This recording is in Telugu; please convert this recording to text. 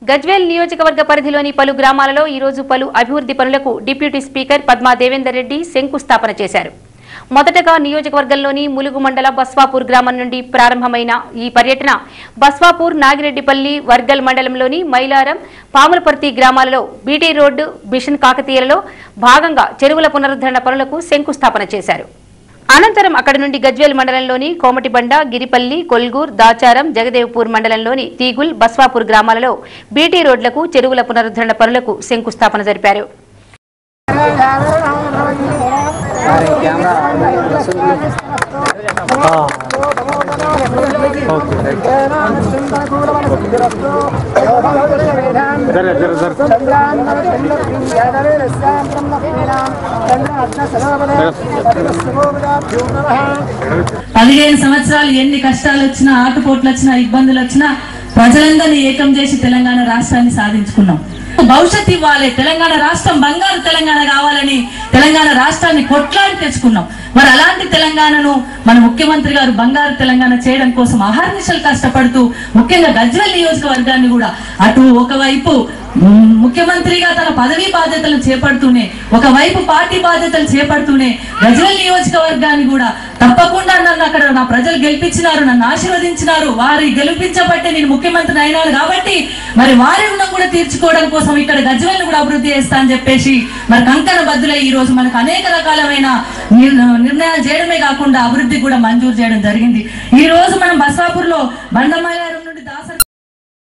గజ్వేల్ నియోజకవర్గ పరిధిలోని పలు గ్రామాలలో ఈరోజు పలు అభివృద్ధి పనులకు డిప్యూటీ స్పీకర్ పద్మా దేవేందర్ రెడ్డి శంకుస్థాపన చేశారు మొదటగా నియోజకవర్గంలోని ములుగు మండల బస్వాపూర్ గ్రామం నుండి ప్రారంభమైన ఈ పర్యటన బస్వాపూర్ నాగిరెడ్డిపల్లి వర్గల్ మండలంలోని మైలారం పాములపర్తి గ్రామాలలో బీటీ రోడ్డు మిషన్ కాకతీయలలో భాగంగా చెరువుల పునరుద్ధరణ పనులకు శంకుస్థాపన చేశారు అనంతరం అక్కడి నుండి గజ్వేల్ మండలంలోని కోమటిబండ గిరిపల్లి కొల్గూర్ దాచారం జగదేవ్పూర్ మండలంలోని తీగుల్ బస్వాపూర్ గ్రామాలలో బీటీ రోడ్లకు చెరువుల పునరుద్ధరణ పనులకు శంకుస్థాపన జరిపారు పదిహేను సంవత్సరాలు ఎన్ని కష్టాలు వచ్చినా ఆటుపోట్లు వచ్చినా ఇబ్బందులు వచ్చినా ప్రజలందరినీ ఏకం చేసి తెలంగాణ రాష్ట్రాన్ని సాధించుకున్నాం భవిష్యత్ ఇవ్వాలి తెలంగాణ రాష్ట్రం బంగారు తెలంగాణ కావాలని తెలంగాణ రాష్ట్రాన్ని కొట్లాడి తెచ్చుకున్నాం మరి అలాంటి తెలంగాణను మన ముఖ్యమంత్రి గారు బంగారు తెలంగాణ చేయడం కోసం అహర్నిశలు కష్టపడుతూ ముఖ్యంగా గజ్వెల్ నియోజకవర్గాన్ని కూడా అటు ఒకవైపు మ్, ముఖ్యమంత్రిగా తన పదవీ బాధ్యతలు చేపడుతూనే ఒకవైపు పార్టీ బాధ్యతలు చేపడుతూనే గజ్వెల్ నియోజకవర్గాన్ని కూడా తప్పకుండా నన్ను అక్కడ నా ప్రజలు గెలిపించినారు నన్ను ఆశీర్వదించినారు వారి గెలిపించబట్టే నేను ముఖ్యమంత్రి అయినాను కాబట్టి మరి వారి రుణం కూడా తీర్చుకోవడం కోసం ఇక్కడ గజ్వెల్ని కూడా అభివృద్ధి చేస్తా అని చెప్పేసి మరి కంకణ బద్దులై ఈ రోజు మనకు అనేక రకాలమైన నిర్- నిర్ణయాలు చేయడమే కాకుండా అభివృద్ధి కూడా మంజూరు చేయడం జరిగింది ఈ రోజు మనం బసాపూర్ లో బండమల్లారం నుండి దాస